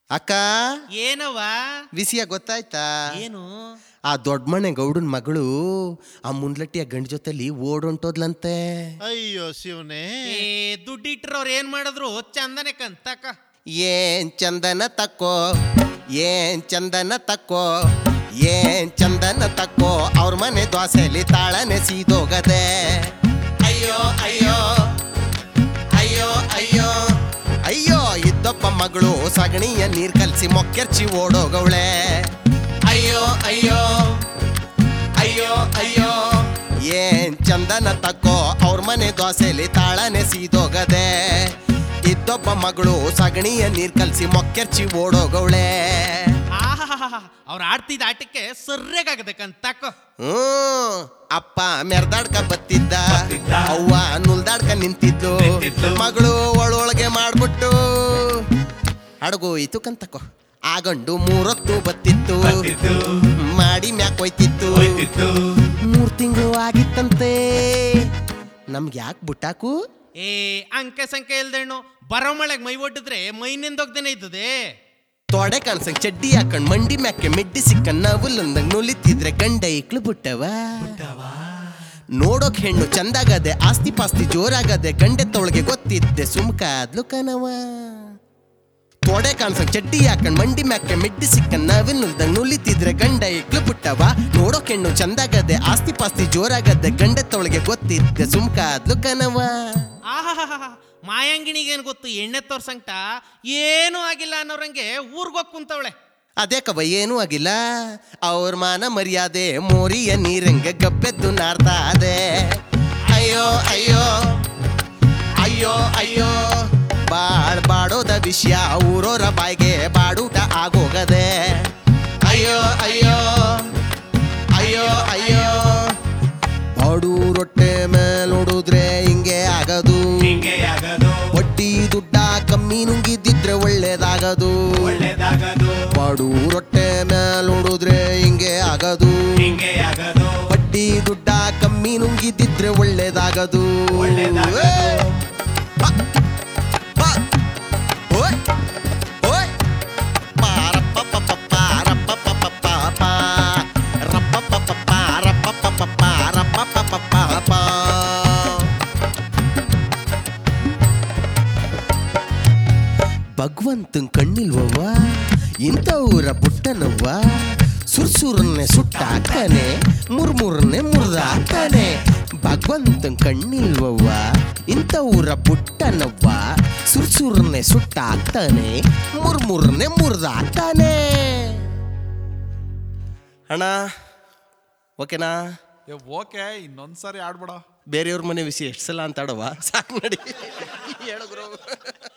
ಅಕ್ಕ ಏನವ ವಿಷಯ ಗೊತ್ತಾಯ್ತಾ ಏನು ಆ ದೊಡ್ಡ ಮನೆ ಗೌಡನ್ ಮಗಳು ಆ ಮುಂದ್ಲಟ್ಟಿಯ ಗಂಡ ಜೊತೆಲಿ ಓಡೊಂಟೋದ್ಲಂತೆ ಅಯ್ಯೋ ಶಿವನೇ ಏ ದುಡ್ಡಿಟ್ರವ್ರು ಏನ್ ಮಾಡಿದ್ರು ಚಂದನೆ ಕಂತಕ ಏನ್ ಚಂದನ ತಕ್ಕೋ ಏನ್ ಚಂದನ ತಕ್ಕೋ ಏನ್ ಚಂದನ ತಕ್ಕೋ ಅವ್ರ ಮನೆ ದ್ವಾಸೆಲಿ ತಾಳನೆ ಸೀದೋಗದೆ ಅಯ್ಯೋ ಅಯ್ಯೋ ಅಯ್ಯೋ ಅಯ್ಯೋ ಅಯ್ಯೋ ಇದ್ದೊಬ್ಬ ಮಗಳು ಸಗಣಿಯ ನೀರ್ ಕಲ್ಸಿ ಮೊಕ್ಕೆರ್ಚಿ ಓಡೋಗವಳೆ ಅಯ್ಯೋ ಅಯ್ಯೋ ಅಯ್ಯೋ ಅಯ್ಯೋ ಏನ್ ಚಂದನ ತಕ್ಕೋ ಅವ್ರ ಮನೆ ದೋಸೆಲಿ ತಾಳನೆ ಸೀದೋಗದೆ ಇದ್ದೊಬ್ಬ ಮಗಳು ಸಗಣಿಯ ನೀರ್ ಕಲ್ಸಿ ಮೊಕ್ಕೆರ್ಚಿ ಓಡೋಗವಳೆ ಅವ್ರು ಆಡ್ತಿದ್ದ ಆಟಕ್ಕೆ ಸರ್ರೆಗಾಗದೆ ಕಂತಕ ಹ್ಮ್ ಅಪ್ಪ ಮೆರ್ದಾಡ್ಕ ಬತ್ತಿದ್ದ ಅವ್ವ ನುಲ್ದಾಡ್ಕ ನಿಂತಿದ್ದು ಮಗಳು ಒಳೊಳಗೆ ಮಾಡ್ಬಿಟ್ಟು ಅಡಗೋಯ್ತು ಕಂತಕೋ ಆ ಗಂಡು ಮೂರೊತ್ತು ಬತ್ತಿತ್ತು ಮಾಡಿ ಮ್ಯಾಕ್ ಹೋಯ್ತಿತ್ತು ಮೂರ್ ತಿಂಗಳು ಆಗಿತ್ತಂತೆ ನಮ್ಗೆ ಯಾಕೆ ಬುಟ್ಟಾಕು ಏ ಅಂಕೆ ಸಂಖ್ಯೆ ಇಲ್ದೇಣ್ಣು ಬರೋ ಮಳೆಗ್ ಮೈ ಒಡ್ಡಿದ್ರೆ ಮೈ ನಿಂದೋಗ್ದೇನೆ ಇದ್ದದೆ ತೊಡೆ ಕಾಣ್ಸಂಗ್ ಚಡ್ಡಿ ಹಾಕೊಂಡ್ ಮಂಡಿ ಮ್ಯಾಕೆ ಮಿಡ್ಡಿ ಸಿಕ್ಕನ್ ನವುಲ್ಲಂದಂಗ್ ನುಲಿತಿದ್ರೆ ಗಂಡ ಇಕ್ಳು ಬುಟ್ಟವ ನೋಡೋಕ್ ಹೆಣ್ಣು ಚಂದಾಗದೆ ಆಸ್ತಿ ಪಾಸ್ತಿ ಜೋರಾಗದೆ ಗಂಡೆ ತೊಳಗೆ ಗೊತ್ತಿದ್ದೆ ಸುಮ್ಕಾದ್ಲು ಕನವ ತೊಡೆ ಕಾಣ್ಸಂಗ್ ಚಡ್ಡಿ ಹಾಕೊಂಡ್ ಮಂಡಿ ಮ್ಯಾಕೆ ಮಿಡ್ಡಿ ಸಿಕ್ಕನ್ ನವಿಲ್ದಂಗ್ ನುಲಿತಿದ್ರೆ ಗಂಡ ಇಕ್ಳು ಬುಟ್ಟವ ನೋಡೋಕ್ ಹೆಣ್ಣು ಚಂದಾಗದೆ ಆಸ್ತಿ ಪಾಸ್ತಿ ಜೋರಾಗದೆ ಗಂಡೆ ತೊಳಗೆ ಗೊತ್ತಿದ್ದೆ ಸುಮ್ಕಾದ್ಲು ಕನವ ಆಹಾ ಮಾಯಾಂಗಿಣಿಗೇನ್ ಗೊತ್ತು ಎಣ್ಣೆ ತೋರ್ಸಂಟ ಏನೂ ಆಗಿಲ್ಲ ಅನ್ನೋರಂಗೆ ಊರ್ಗೋಗ್ ಕುಂತವಳೆ ಅದೇ ಕವ ಏನೂ ಆಗಿಲ್ಲ ಅವ್ರ ಮಾನ ಮರ್ಯಾದೆ ಮೋರಿಯ ನೀರಂಗೆ ಗಬ್ಬೆದ್ದು ನಾರ್ತಾ ಅದೆ ಅಯ್ಯೋ ಅಯ್ಯೋ ಅಯ್ಯೋ ಅಯ್ಯೋ ಬಾಳ್ ಬಾಡೋದ ವಿಷಯ ಊರೋರ ಬಾಯ್ಗೆ ಬಾಡೂಟ ಆಗೋಗದೆ ಅಯ್ಯೋ ಅಯ್ಯೋ ಅಯ್ಯೋ ಅಯ್ಯೋ ಬಾಡು ರೊಟ್ಟೆ ಮೇಲ್ ನೋಡಿದ್ರೆ ಹಿಂಗೆ ಆಗದು ಹಿಂಗೆ ಆಗದು ಬಡ್ಡಿ ದುಡ್ಡ ಕಮ್ಮಿ ನುಂಗಿದ್ದಿದ್ರೆ ಒಳ್ಳೇದಾಗದು ಒಳ್ಳೇದಾಗದು ಬಾಡು ರೊಟ್ಟೆ ಮೇಲ್ ನೋಡಿದ್ರೆ ಹಿಂಗೆ ಆಗದು ಹಿಂಗೆ ಆಗದು ಬಡ್ಡಿ ದುಡ್ಡ ಕಮ್ಮಿ ನುಂಗಿದ್ದಿದ್ರೆ ಒಳ್ಳೇದಾಗದು ಒಳ್ಳೇದಾಗದು. ಏ! ಬಾ! ಬಾ! ಓಯ್! ಓಯ್! ಪಾರಪ್ಪಪ್ಪಪ್ಪ, ರಪ್ಪಪ್ಪಪ್ಪಪ್ಪ, ಪಾ. ರಪ್ಪಪ್ಪಪ್ಪಪ್ಪ, ರಪ್ಪಪ್ಪಪ್ಪಪ್ಪ, ರಪ್ಪಪ್ಪಪ್ಪಪ್ಪ. ಭಗವಂತನ್ ಕಣ್ಣಿಲ್ವವ್ವ ಇಂಥವ್ರ ಬುಟ್ಟನವ್ವ ಸುರ್ಸುರನ್ನೇ ಸುಟ್ಟಾಕ್ತಾನೆ ಮುರ್ಮುರ್ನೆ ಮುರ್ದಾಕ್ತಾನೆ ಭಗವಂತನ್ ಕಣ್ಣಿಲ್ವವ್ವ ಇಂಥವ್ರ ಬುಟ್ಟನವ್ವ ಸುರ್ಸುರನ್ನೇ ಸುಟ್ಟಾಕ್ತಾನೆ ಮುರ್ಮುರ್ನೆ ಮುರ್ದಾಕ್ತಾನೆ ಅಣ್ಣ ಓಕೆನಾ ಏ ಓಕೆ ಇನ್ನೊಂದ್ಸರಿ ಆಡ್ಬೇಡ ಬೇರೆಯವ್ರ ಮನೆ ವಿಷಯ ಎಷ್ಟು ಸಲ ಅಂತ ಆಡವ ಸಾಕು ನಡಿ ಹೇಳು ಗುರು